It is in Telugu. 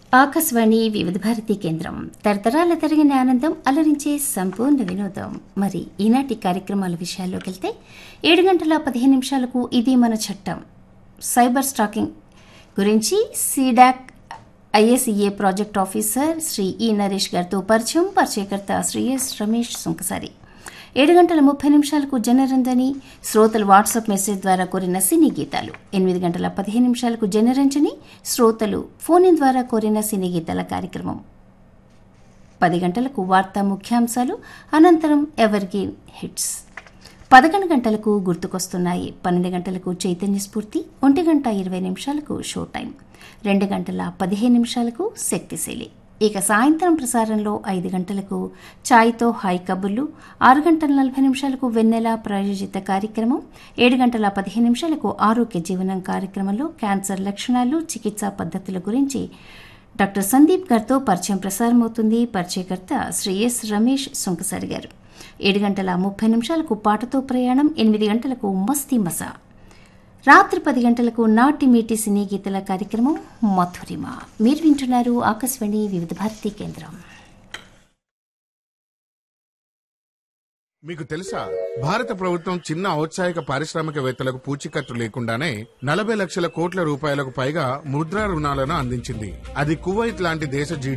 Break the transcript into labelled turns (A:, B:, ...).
A: ఆకాశవాణి వివిధ భారతి కేంద్రం తరతరాల తరిగిన ఆనందం అలరించే సంపూర్ణ వినోదం మరి ఈనాటి కార్యక్రమాల విషయాల్లోకి వెళ్తే ఏడు గంటల పదిహేను నిమిషాలకు ఇది మన చట్టం సైబర్ స్టాకింగ్ గురించి CDAC ISEA project officer Shri E Naresh గారితో పరిచయం పరిచయకర్త శ్రీ ఎస్ రమేష్ సుంకసారి ఏడు గంటల ముప్పై నిమిషాలకు జనరంజని శ్రోతలు వాట్సాప్ మెసేజ్ ద్వారా కోరిన సినీ గీతాలు ఎనిమిది గంటల పదిహేను నిమిషాలకు జనరంజని శ్రోతలు ఫోన్ ఇన్ ద్వారా కోరిన సినీ గీతాల కార్యక్రమం పది గంటలకు వార్తా ముఖ్యాంశాలు అనంతరం ఎవర్గ్రీన్ హిట్స్ పదకొండు గంటలకు గుర్తుకొస్తున్నాయి పన్నెండు గంటలకు చైతన్య స్ఫూర్తి ఒంటి గంట ఇరవై నిమిషాలకు షో టైం రెండు గంటల పదిహేను నిమిషాలకు శక్తిశైలి ఇక సాయంత్రం ప్రసారంలో ఐదు గంటలకు ఛాయ్తో హాయ్ కబుర్లు ఆరు గంటల నలభై నిమిషాలకు వెన్నెల ప్రాయోజిత కార్యక్రమం ఏడు గంటల పదిహేను నిమిషాలకు ఆరోగ్య జీవనం కార్యక్రమంలో క్యాన్సర్ లక్షణాలు చికిత్సా పద్ధతుల గురించి డాక్టర్ సందీప్ గారితో పరిచయం ప్రసారమవుతుంది పరిచయకర్త శ్రీ ఎస్ రమేష్ సుంకసారి గారు ఏడు గంటల ముప్పై నిమిషాలకు పాటతో ప్రయాణం ఎనిమిది గంటలకు మస్తీ మసా రాత్రి పది గంటలకు నాటి మీటి సినీ గీతల కార్యక్రమం మధురిమ మీరు వింటున్నారు ఆకాశవాణి వివిధ భారతి కేంద్రం
B: మీకు తెలుసా భారత ప్రభుత్వం చిన్న ఔత్సాహిక పారిశ్రామికవేత్తలకు పూచీకత్తు లేకుండానే నలభై లక్షల కోట్ల రూపాయలకు పైగా ముద్రా రుణాలను అందించింది అది కువైట్ లాంటి దేశ